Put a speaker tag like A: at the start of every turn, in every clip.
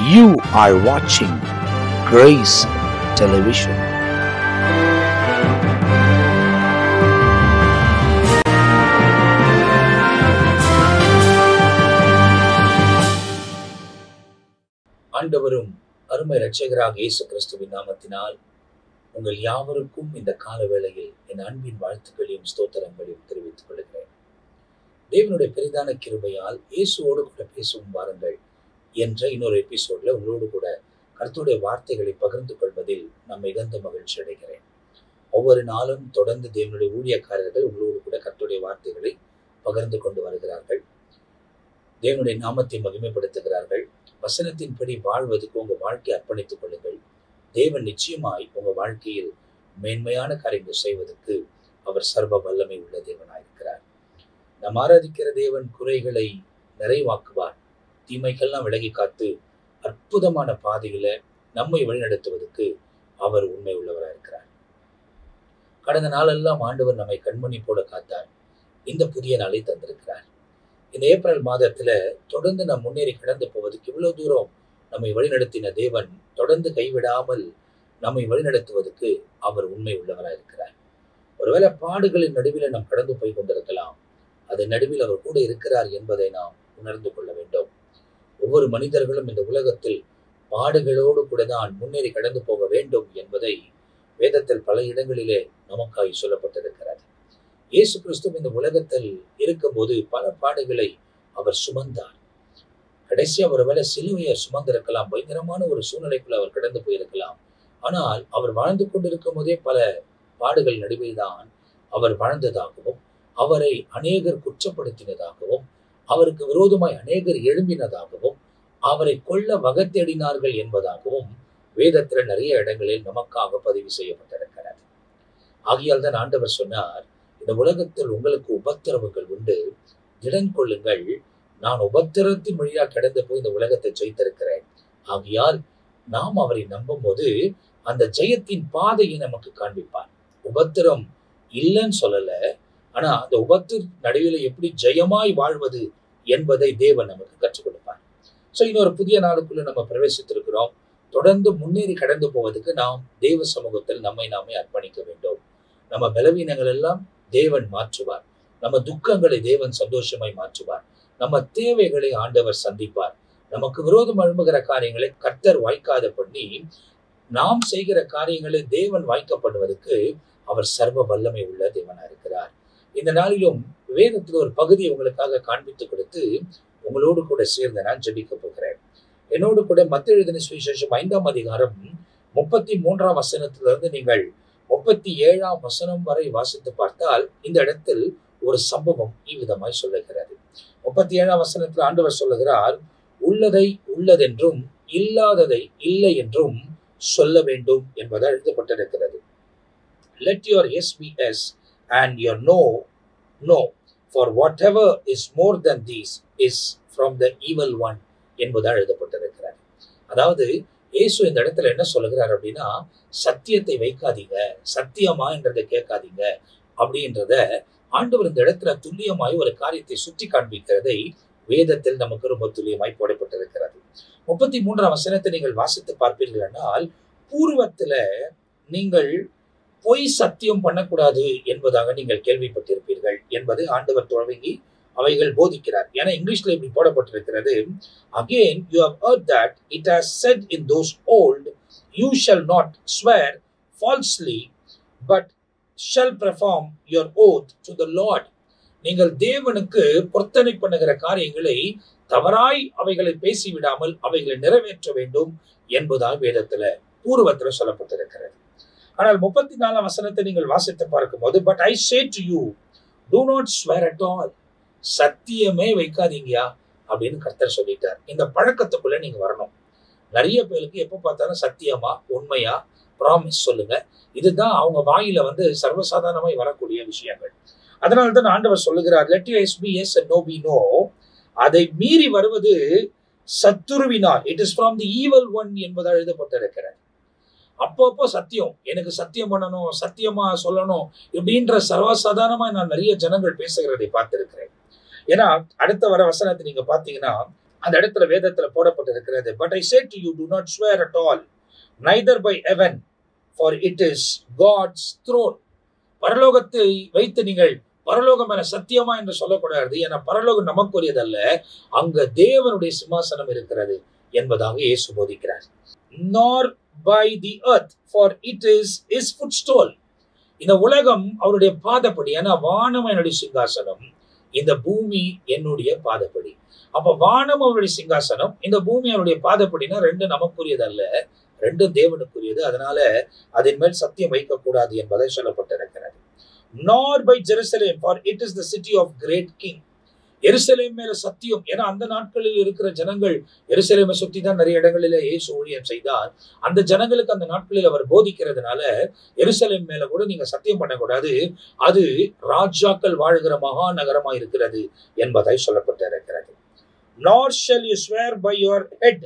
A: You are watching Grace Television.
B: ஆண்டவரும் அருமை இரட்சகராக இயேசு கிறிஸ்துவின் நாமத்தினால் உங்கள் யாவருக்கும் இந்த கால வேளையில் என் அன்பின் வாழ்த்துக்களையும் ஸ்தோத்திரங்களையும் தெரிவித்துக் கொள்கிறேன் தேவனுடைய பெரிதான கிருபையால் இயேசுவோடு கூட பேசும் வாருங்கள் என்ற இன்னொரு எபிசோட்ல உங்களோடு கூட கர்த்தருடைய வார்த்தைகளை பகிர்ந்து கொள்வதில் நான் மிகுந்த மகிழ்ச்சி அடைகிறேன் ஒவ்வொரு நாளும் தொடர்ந்து தேவனுடைய ஊழியக்காரர்கள் உங்களோடு கூட கர்த்தருடைய வார்த்தைகளை பகிர்ந்து கொண்டு வருகிறார்கள் தேவனுடைய நாமத்தை மகிமைப்படுத்துகிறார்கள் வசனத்தின்படி வாழ்வதற்கு உங்க வாழ்க்கையை அர்ப்பணித்துக் கொள்ளுங்கள் தேவன் நிச்சயமாய் உங்க வாழ்க்கையில் மேன்மையான காரியங்கள் செய்வதற்கு அவர் சர்வ வல்லமை உள்ள தேவனாயிருக்கிறார் நாம் ஆராதிக்கிற தேவன் குறைகளை நிறைவாக்குவார் தீமைக்கெல்லாம் விலகி காத்து அற்புதமான பாதையில நம்மை வழிநடத்துவதற்கு அவர் உண்மை உள்ளவராக இருக்கிறார் கடந்த நாளெல்லாம் ஆண்டவர் நம்மை கண்மணி போல காத்தார் இந்த புதிய நாளை தந்திருக்கிறார் இந்த ஏப்ரல் மாதத்துல தொடர்ந்து நாம் முன்னேறி கடந்து போவதற்கு இவ்வளவு தூரம் நம்மை வழிநடத்தின தேவன் தொடர்ந்து கைவிடாமல் நம்மை வழிநடத்துவதற்கு அவர் உண்மை உள்ளவராக இருக்கிறார் ஒருவேளை பாடுகளின் நடுவில் நாம் கடந்து போய் கொண்டிருக்கலாம் அதன் நடுவில் அவர் கூட இருக்கிறார் என்பதை நாம் உணர்ந்து கொள்ள வேண்டும் ஒவ்வொரு மனிதர்களும் இந்த உலகத்தில் பாடுகளோடு கூட தான் முன்னேறி கடந்து போக வேண்டும் என்பதை வேதத்தில் பல இடங்களிலே நமக்காய் சொல்லப்பட்டிருக்கிறது இயேசு கிறிஸ்து இந்த உலகத்தில் இருக்கும்போது பல பாடுகளை அவர் சுமந்தார் கடைசி அவர் வேலை சிலுவையை சுமந்திருக்கலாம் பயங்கரமான ஒரு சூழ்நிலைக்குள்ள அவர் கடந்து போயிருக்கலாம் ஆனால் அவர் வாழ்ந்து கொண்டிருக்கும் போதே பல பாடுகள் நடுவே தான் அவர் வாழ்ந்ததாகவும் அவரை அநேகர் குற்றப்படுத்தினதாகவும் அவருக்கு விரோதமாய் அநேகர் எழும்பினதாகவும் அவரை கொல்ல வகை தேடினார்கள் என்பதாகவும் வேதத்துல நிறைய இடங்களில் நமக்காக பதிவு செய்யப்பட்டிருக்கிறது ஆகியால் தான் ஆண்டவர் சொன்னார் இந்த உலகத்தில் உங்களுக்கு உபத்திரவங்கள் உண்டு திடன் கொள்ளுங்கள் நான் உபத்திரத்தின் வழியா கடந்து போய் இந்த உலகத்தை ஜெயித்திருக்கிறேன் ஆகையால் நாம் அவரை நம்பும் போது அந்த ஜெயத்தின் பாதையை நமக்கு காண்பிப்பார் உபத்திரம் இல்லைன்னு சொல்லல ஆனா அந்த உபத்திர நடுவில் எப்படி ஜெயமாய் வாழ்வது என்பதை தேவன் நமக்கு கற்றுக் கொடுப்பார் ஸோ இன்னொரு புதிய நாளுக்குள்ள நம்ம பிரவேசித்திருக்கிறோம் தொடர்ந்து முன்னேறி கடந்து போவதற்கு நாம் தேவ சமூகத்தில் நம்மை நாமே அர்ப்பணிக்க வேண்டும் நம்ம பலவீனங்கள் எல்லாம் தேவன் மாற்றுவார் நம்ம துக்கங்களை தேவன் சந்தோஷமாய் மாற்றுவார் நம்ம தேவைகளை ஆண்டவர் சந்திப்பார் நமக்கு விரோதம் எழும்புகிற காரியங்களை கர்த்தர் வாய்க்காத பண்ணி நாம் செய்கிற காரியங்களை தேவன் வாய்க்கப்படுவதற்கு அவர் சர்வ வல்லமை உள்ள தேவனா இருக்கிறார் இந்த நாளிலும் வேதத்தில் ஒரு பகுதியை உங்களுக்காக காண்பித்து கொடுத்து உங்களோடு கூட சேர்ந்து நான் ஜெபிக்க போகிறேன் என்னோடு கூட மத்திய எழுதின சுவிசேஷம் ஐந்தாம் அதிகாரம் முப்பத்தி மூன்றாம் வசனத்திலிருந்து நீங்கள் முப்பத்தி ஏழாம் வசனம் வரை வாசித்து பார்த்தால் இந்த இடத்தில் ஒரு சம்பவம் இவ்விதமாய் சொல்லுகிறது முப்பத்தி ஏழாம் வசனத்தில் ஆண்டவர் சொல்லுகிறார் உள்ளதை உள்ளதென்றும் இல்லாததை இல்லை என்றும் சொல்ல வேண்டும் என்பது எழுதப்பட்டிருக்கிறது let your yes be yes and your no no for whatever is more than these is from the evil one என்பது எழுதப்பட்டிருக்கிறது அதாவது இயேசு இந்த இடத்துல என்ன சொல்லுகிறார் அப்படின்னா சத்தியத்தை வைக்காதீங்க சத்தியமா என்றதை கேட்காதீங்க அப்படின்றத ஆண்டவர் இந்த இடத்துல துல்லியமாய் ஒரு காரியத்தை சுட்டி காண்பிக்கிறதை வேதத்தில் நமக்கு ரொம்ப துல்லியமாய் போடப்பட்டிருக்கிறது முப்பத்தி மூன்றாம் வசனத்தை நீங்கள் வாசித்து பார்ப்பீர்கள் என்றால் பூர்வத்துல நீங்கள் பொய் சத்தியம் பண்ணக்கூடாது என்பதாக நீங்கள் கேள்விப்பட்டிருப்பீர்கள் என்பது ஆண்டவர் தொடங்கி அவைகள் போதிக்கிறார் ஏன்னா இங்கிலீஷ்ல இப்படி போடப்பட்டிருக்கிறது again you have heard that it has said in those old you shall not swear falsely but shall perform your oath to the Lord நீங்கள் தேவனுக்கு பொருத்தனை பண்ணுகிற காரியங்களை தவறாய் அவைகளை பேசிவிடாமல் அவைகளை நிறைவேற்ற வேண்டும் என்பதால் வேதத்துல பூர்வத்துல சொல்லப்பட்டிருக்கிறது ஆனால் முப்பத்தி நாலாம் வசனத்தை நீங்கள் வாசித்து பார்க்கும் போது but I say to you do not swear at all சத்தியமே வைக்காதீங்கயா அப்படின்னு கர்த்தர் சொல்லிட்டார் இந்த பழக்கத்துக்குள்ள நீங்க வரணும் நிறைய பேருக்கு எப்போ பார்த்தாலும் சத்தியமா உண்மையா ப்ராமிஸ் சொல்லுங்க இதுதான் அவங்க வாயில வந்து சர்வசாதாரணமாய் வரக்கூடிய விஷயங்கள் அதனால தான் ஆண்டவர் சொல்லுகிறார் let your yes be yes no be no அதை மீறி வருவது சத்துருவினால் it is from the evil one என்பதாக எழுதப்பட்டிருக்கிறது அப்பப்போ சத்தியம் எனக்கு சத்தியம் பண்ணணும் சத்தியமா சொல்லணும் இப்படின்ற சர்வசாதாரணமா நான் நிறைய ஜனங்கள் பேசுகிறதை பார்த்திருக்கிறேன் ஏன்னா அடுத்த வர வசனத்தை நீங்க பாத்தீங்கன்னா அந்த இடத்துல வேதத்துல போடப்பட்டிருக்கிறது but I say to you do not swear at all neither by heaven for it is God's throne பரலோகத்தை வைத்து நீங்கள் பரலோகம் என சத்தியமா என்று சொல்லக்கூடாது ஏன்னா பரலோகம் நமக்குரியதல்ல அங்க தேவனுடைய சிம்மாசனம் இருக்கிறது என்பதாக இயேசு போதிக்கிறார் nor by the earth for it is his footstool இந்த உலகம் அவருடைய பாதப்படி ஏன்னா வானம் என்னுடைய சிங்காசனம் இந்த பூமி என்னுடைய பாதப்படி அப்ப வானம் அவருடைய சிங்காசனம் இந்த பூமி அவருடைய பாதப்படினா ரெண்டு நமக்குரியதல்ல ரெண்டும் தேவனுக்குரியது அதனால அதன் மேல் சத்தியம் வைக்கக்கூடாது என்பதை சொல்லப்பட்டிருக்கிறது nor by Jerusalem for it is the city of great king எருசலேம் மேல சத்தியம் ஏன்னா அந்த நாட்களில் இருக்கிற ஜனங்கள் எருசலேமை சுத்தி தான் நிறைய இடங்களில இயேசு ஊழியம் செய்தார் அந்த ஜனங்களுக்கு அந்த நாட்களில் அவர் போதிக்கிறதுனால எருசலேம் மேல கூட நீங்க சத்தியம் பண்ணக்கூடாது அது ராஜாக்கள் வாழ்கிற மகா நகரமா இருக்கிறது என்பதை சொல்லப்பட்டிருக்கிறது nor shall you swear by your head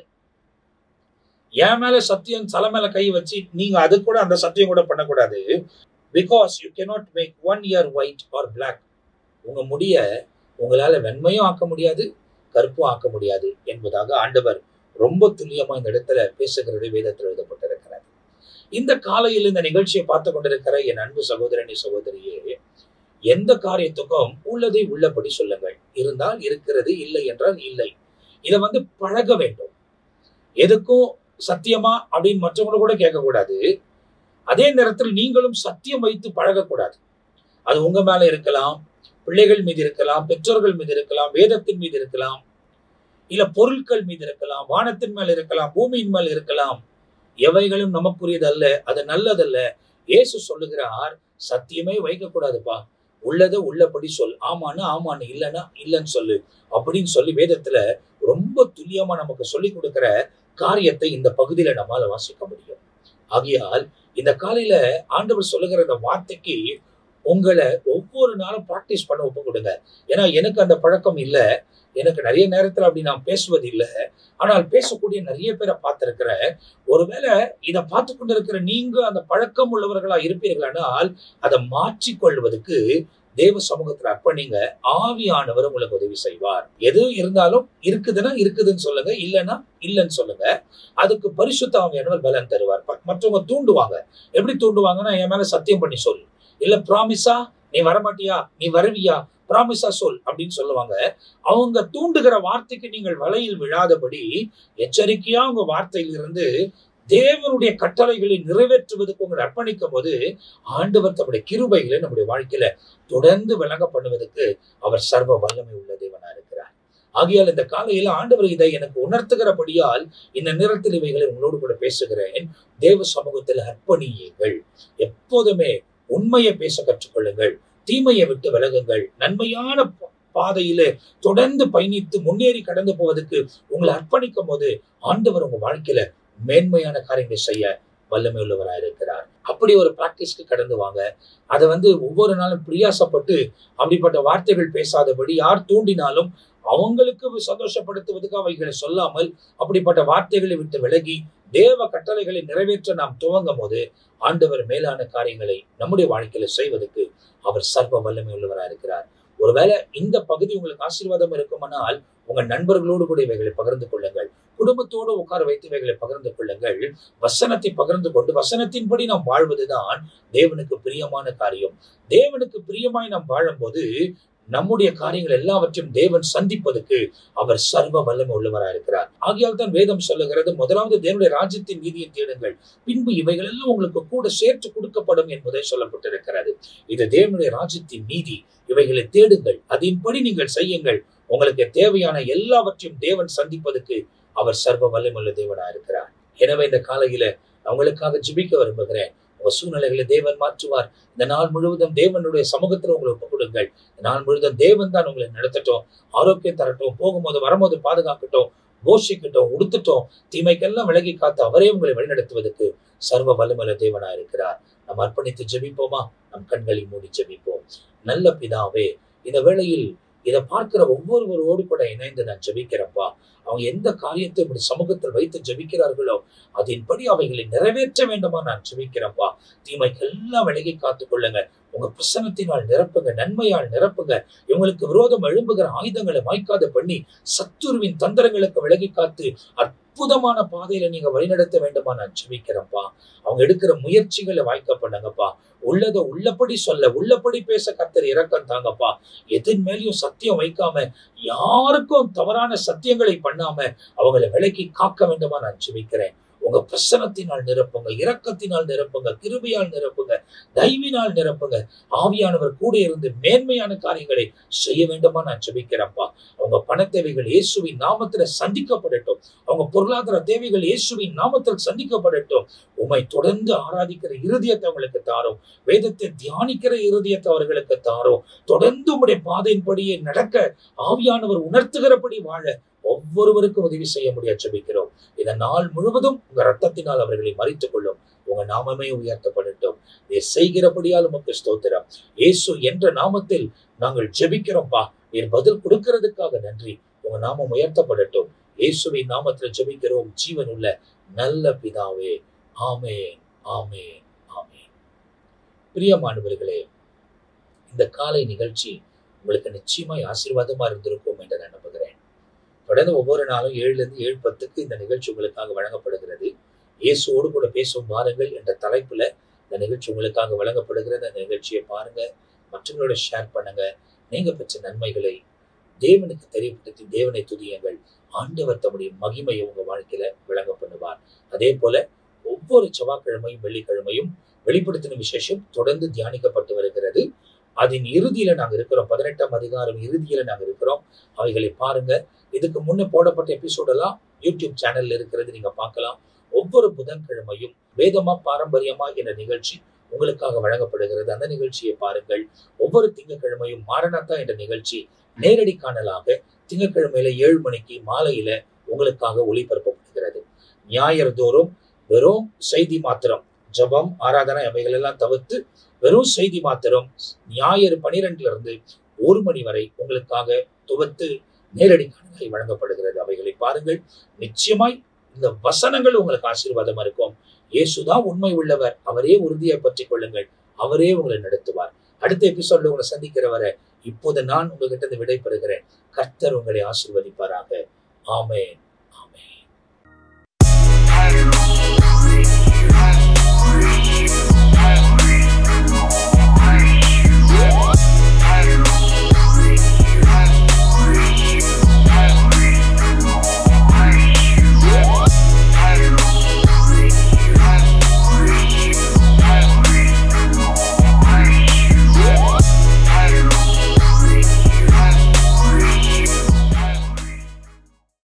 B: என் மேல சத்தியம் தலை மேல கை வச்சு நீங்க அது கூட அந்த சத்தியம் கூட பண்ணக்கூடாது because you cannot make one hair white or black உங்க முடிய உங்களால வெண்மையும் ஆக்க முடியாது கருப்பும் ஆக்க முடியாது என்பதாக ஆண்டவர் ரொம்ப துல்லியமா இந்த இடத்துல பேசுகிறது வேதத்தில் எழுதப்பட்டிருக்கிறது இந்த காலையில் இந்த நிகழ்ச்சியை பார்த்து கொண்டிருக்கிற என் அன்பு சகோதரனி சகோதரியே எந்த காரியத்துக்கும் உள்ளதை உள்ளபடி சொல்லுங்கள் இருந்தால் இருக்கிறது இல்லை என்றால் இல்லை இதை வந்து பழக வேண்டும் எதுக்கும் சத்தியமா அப்படின்னு மற்றவங்க கூட கேட்கக்கூடாது அதே நேரத்தில் நீங்களும் சத்தியம் வைத்து பழகக்கூடாது அது உங்க மேல இருக்கலாம் பிள்ளைகள் மீது இருக்கலாம் பெற்றோர்கள் மீது இருக்கலாம் வேதத்தின் மீது இருக்கலாம் இல்ல பொருட்கள் மீது இருக்கலாம் வானத்தின் மேல் இருக்கலாம் பூமியின் மேல் இருக்கலாம் எவைகளும் நமக்குரியதல்ல அது நல்லதல்ல இயேசு சொல்லுகிறார் சத்தியமே வைக்க கூடாதுப்பா உள்ளதை உள்ளபடி சொல் ஆமான்னு ஆமான்னு இல்லைன்னா இல்லைன்னு சொல்லு அப்படின்னு சொல்லி வேதத்துல ரொம்ப துல்லியமா நமக்கு சொல்லி கொடுக்கிற காரியத்தை இந்த பகுதியில நம்மால வாசிக்க முடியும் ஆகையால் இந்த காலையில ஆண்டவர் சொல்லுகிற இந்த வார்த்தைக்கு உங்களை ஒவ்வொரு நாளும் பிராக்டிஸ் பண்ண ஒப்பு கொடுங்க ஏன்னா எனக்கு அந்த பழக்கம் இல்லை எனக்கு நிறைய நேரத்துல அப்படி நான் பேசுவது இல்லை ஆனால் பேசக்கூடிய நிறைய பேரை பார்த்திருக்கிறேன் ஒருவேளை இதை பார்த்து கொண்டிருக்கிற நீங்க அந்த பழக்கம் உள்ளவர்களா இருப்பீர்களானால் அதை மாற்றிக்கொள்வதற்கு தேவ சமூகத்துல அர்ப்பணிங்க ஆவியானவர் உங்களுக்கு உதவி செய்வார் எது இருந்தாலும் இருக்குதுன்னா இருக்குதுன்னு சொல்லுங்க இல்லைன்னா இல்லைன்னு சொல்லுங்க அதுக்கு பரிசுத்த ஆவியானவர் பலன் தருவார் ப- மற்றவங்க தூண்டுவாங்க எப்படி தூண்டுவாங்கன்னா என் மேல சத்தியம் பண்ணி சொல் இல்ல ப்ராமிஸா நீ வரமாட்டியா நீ வருவியா ப்ராமிஸா சொல் அப்படின்னு சொல்லுவாங்க அவங்க தூண்டுகிற வார்த்தைக்கு நீங்கள் வலையில் விழாதபடி எச்சரிக்கையா உங்க வார்த்தையிலிருந்து தேவனுடைய கட்டளைகளை நிறைவேற்றுவதற்கு உங்களை அர்ப்பணிக்கும் போது ஆண்டவர் தம்முடைய கிருபைகளை நம்முடைய வாழ்க்கையில தொடர்ந்து விளங்க பண்ணுவதற்கு அவர் சர்வ வல்லமை உள்ள தேவனா இருக்கிறார் ஆகையால் இந்த காலையில ஆண்டவர் இதை எனக்கு உணர்த்துகிறபடியால் இந்த நேரத்தில் இவைகளை உங்களோடு கூட பேசுகிறேன் தேவ சமூகத்தில் அர்ப்பணியுங்கள் எப்போதுமே உண்மையை பேச கற்றுக்கொள்ளுங்கள் தீமையை விட்டு விலகுங்கள் நன்மையான பா- பாதையிலே தொடர்ந்து பயணித்து முன்னேறி கடந்து போவதற்கு உங்களை அர்ப்பணிக்கும் போது ஆண்டவர் உங்க வாழ்க்கையில மேன்மையான காரியங்களை செய்ய வல்லமை உள்ளவராக இருக்கிறார் அப்படி ஒரு பிராக்டிஸ்க்கு கடந்து வாங்க அதை வந்து ஒவ்வொரு நாளும் பிரியாசப்பட்டு அப்படிப்பட்ட வார்த்தைகள் பேசாதபடி யார் தூண்டினாலும் அவங்களுக்கு சந்தோஷப்படுத்துவதற்கு அவைகளை சொல்லாமல் அப்படிப்பட்ட வார்த்தைகளை விட்டு விலகி தேவ கட்டளைகளை நிறைவேற்ற நாம் துவங்கும் போது ஆண்டவர் மேலான காரியங்களை நம்முடைய வாழ்க்கையில செய்வதற்கு அவர் சர்வ வல்லமை உள்ளவராக இருக்கிறார் ஒருவேளை இந்த பகுதி உங்களுக்கு ஆசீர்வாதம் இருக்குமானால் உங்க நண்பர்களோடு கூட இவைகளை பகிர்ந்து கொள்ளுங்கள் குடும்பத்தோடு உட்கார வைத்து இவைகளை பகிர்ந்து கொள்ளுங்கள் வசனத்தை பகிர்ந்து கொண்டு வசனத்தின்படி நாம் வாழ்வதுதான் தேவனுக்கு பிரியமான காரியம் தேவனுக்கு பிரியமாய் நாம் வாழும்போது நம்முடைய காரியங்கள் எல்லாவற்றையும் தேவன் சந்திப்பதற்கு அவர் சர்வ வல்லமை உள்ளவராக இருக்கிறார் ஆகையால் தான் வேதம் சொல்லுகிறது முதலாவது தேவனுடைய ராஜ்யத்தின் நீதியை தேடுங்கள் பின்பு இவைகள் எல்லாம் உங்களுக்கு கூட சேர்த்து கொடுக்கப்படும் என்பதை சொல்லப்பட்டிருக்கிறது இது தேவனுடைய ராஜ்யத்தின் நீதி இவைகளை தேடுங்கள் அதன்படி நீங்கள் செய்யுங்கள் உங்களுக்கு தேவையான எல்லாவற்றையும் தேவன் சந்திப்பதற்கு அவர் சர்வ வல்லமுள்ள தேவனா இருக்கிறார் எனவே இந்த காலையில நான் உங்களுக்காக ஜெபிக்க விரும்புகிறேன் உங்க சூழ்நிலைகளை தேவன் மாற்றுவார் இந்த நாள் முழுவதும் தேவனுடைய சமூகத்துல உங்களை ஒப்புக் கொடுங்கள் இந்த நாள் முழுவதும் தேவன் தான் உங்களை நடத்தட்டும் ஆரோக்கியம் தரட்டும் போகும்போது வரும்போது பாதுகாக்கட்டும் போஷிக்கட்டும் உடுத்துட்டோம் தீமைக்கெல்லாம் விலகி காத்து அவரே உங்களை வழிநடத்துவதற்கு சர்வ வல்லமுள்ள தேவனா இருக்கிறார் நாம் அர்ப்பணித்து ஜெபிப்போமா நம் கண்களை மூடி ஜெபிப்போம் நல்ல பிதாவே இந்த வேளையில் இதை பார்க்கிற ஒவ்வொருவரோடு கூட இணைந்து நான் ஜெபிக்கிறேன்ப்பா அவங்க எந்த காரியத்தை இப்படி சமூகத்தில் வைத்து ஜெபிக்கிறார்களோ அதன்படி அவைகளை நிறைவேற்ற வேண்டுமா நான் ஜெபிக்கிறேன்ப்பா தீமைக்கெல்லாம் விலகி காத்துக் கொள்ளுங்க உங்க பிரசனத்தினால் நிரப்புங்க நன்மையால் நிரப்புங்க இவங்களுக்கு விரோதம் எழும்புகிற ஆயுதங்களை வாய்க்காத பண்ணி சத்துருவின் தந்திரங்களுக்கு விலகி காத்து அற்புதமான பாதையில நீங்க வழிநடத்த வேண்டுமா நான் ஜெபிக்கிறேன்ப்பா அவங்க எடுக்கிற முயற்சிகளை வாய்க்க பண்ணுங்கப்பா உள்ளத உள்ளபடி சொல்ல உள்ளபடி பேச கர்த்தர் இறக்கம் தாங்கப்பா எதன் மேலேயும் சத்தியம் வைக்காம யாருக்கும் தவறான சத்தியங்களை பண்ணாம அவங்களை விலக்கி காக்க வேண்டுமா நான் ஜெபிக்கிறேன் உங்க பிரசனத்தினால் நிரப்புங்க இரக்கத்தினால் நிரப்புங்க கிருபையால் நிரப்புங்க தயவினால் நிரப்புங்க ஆவியானவர் கூட இருந்து மேன்மையான காரியங்களை செய்ய வேண்டுமா நான் ஜெபிக்கிறேன்ப்பா அவங்க பண தேவைகள் இயேசுவின் நாமத்துல சந்திக்கப்படட்டும் அவங்க பொருளாதார தேவைகள் இயேசுவின் நாமத்தில் சந்திக்கப்படட்டும் உம்மை தொடர்ந்து ஆராதிக்கிற இருதயத்தை அவங்களுக்கு தாரும் வேதத்தை தியானிக்கிற இருதயத்தை அவர்களுக்கு தாரும் தொடர்ந்து உம்முடைய பாதையின்படியே நடக்க ஆவியானவர் உணர்த்துகிறபடி வாழ ஒவ்வொருவருக்கும் உதவி செய்ய முடிய ஜெபிக்கிறோம் இந்த நாள் முழுவதும் உங்க ரத்தத்தினால் அவர்களை மறித்துக் கொள்ளும் உங்க நாமமே உயர்த்தப்படட்டும் நீ செய்கிறபடியால் உமக்கு ஸ்தோத்திரம் இயேசு என்ற நாமத்தில் நாங்கள் ஜெபிக்கிறோம்ப்பா நீர் பதில் கொடுக்கிறதுக்காக நன்றி உங்க நாமம் உயர்த்தப்படட்டும் இயேசுவின் நாமத்தில் ஜெபிக்கிறோம் ஜீவன் உள்ள நல்ல பிதாவே ஆமேன் ஆமேன் ஆமேன் பிரியமானவர்களே இந்த காலை நிகழ்ச்சி உங்களுக்கு நிச்சயமாய் ஆசீர்வாதமா இருந்திருக்கும் என்று நான் நம்புகிறேன் தொடர்ந்து ஒவ்வொரு நாளும் ஏழுல இருந்து ஏழு பத்துக்கு இந்த நிகழ்ச்சி உங்களுக்காக வழங்கப்படுகிறது இயேசுவோடு கூட பேசும் வாருங்கள் என்ற தலைப்புல இந்த நிகழ்ச்சி உங்களுக்காக வழங்கப்படுகிறது அந்த நிகழ்ச்சியை பாருங்க மற்றவங்களோட ஷேர் பண்ணுங்க நீங்க பெற்ற நன்மைகளை தேவனுக்கு தெரியப்படுத்தி தேவனை துதியுங்கள் ஆண்டவர் தம்முடைய மகிமையை உங்க வாழ்க்கையில விளங்க பண்ணுவார் அதே போல ஒவ்வொரு செவ்வாய்க்கிழமையும் வெள்ளிக்கிழமையும் வெளிப்படுத்தின விசேஷம் தொடர்ந்து தியானிக்கப்பட்டு வருகிறது அதன் இறுதியில நாங்க இருக்கிறோம் பதினெட்டாம் அதிகாரம் இறுதியில நாங்க இருக்கிறோம் அவைகளை பாருங்க இதுக்கு முன்னே போடப்பட்ட எபிசோடெல்லாம் யூடியூப் சேனல்ல இருக்கிறது நீங்க பார்க்கலாம் ஒவ்வொரு புதன்கிழமையும் வேதமா பாரம்பரியமா என்ற நிகழ்ச்சி உங்களுக்காக வழங்கப்படுகிறது அந்த நிகழ்ச்சியை பாருங்கள் ஒவ்வொரு திங்கட்கிழமையும் மாரணத்தா என்ற நிகழ்ச்சி நேரடி காணலாக திங்கட்கிழமையில ஏழு மணிக்கு மாலையில உங்களுக்காக ஒளிபரப்பப்படுகிறது ஞாயிறு தோறும் வெறும் செய்தி மாத்திரம் ஜபம் ஆராதனை அவைகள் எல்லாம் தவிர்த்து வெறும் செய்தி மாத்திரம் ஞாயிறு பனிரெண்டுல இருந்து ஒரு மணி வரை உங்களுக்காக துவத்து நேரடி காணலாய் வழங்கப்படுகிறது அவைகளை பாருங்கள் நிச்சயமாய் இந்த வசனங்கள் உங்களுக்கு ஆசீர்வாதமா இருக்கும் இயேசுதான் உண்மை உள்ளவர் அவரே உறுதியை பற்றி கொள்ளுங்கள் அவரே உங்களை நடத்துவார் அடுத்த எபிசோட்ல உங்களை சந்திக்கிற வரை இப்போது நான் உங்ககிட்ட இருந்து விடைபெறுகிறேன் கர்த்தர் உங்களை ஆசீர்வதிப்பாராக ஆமேன்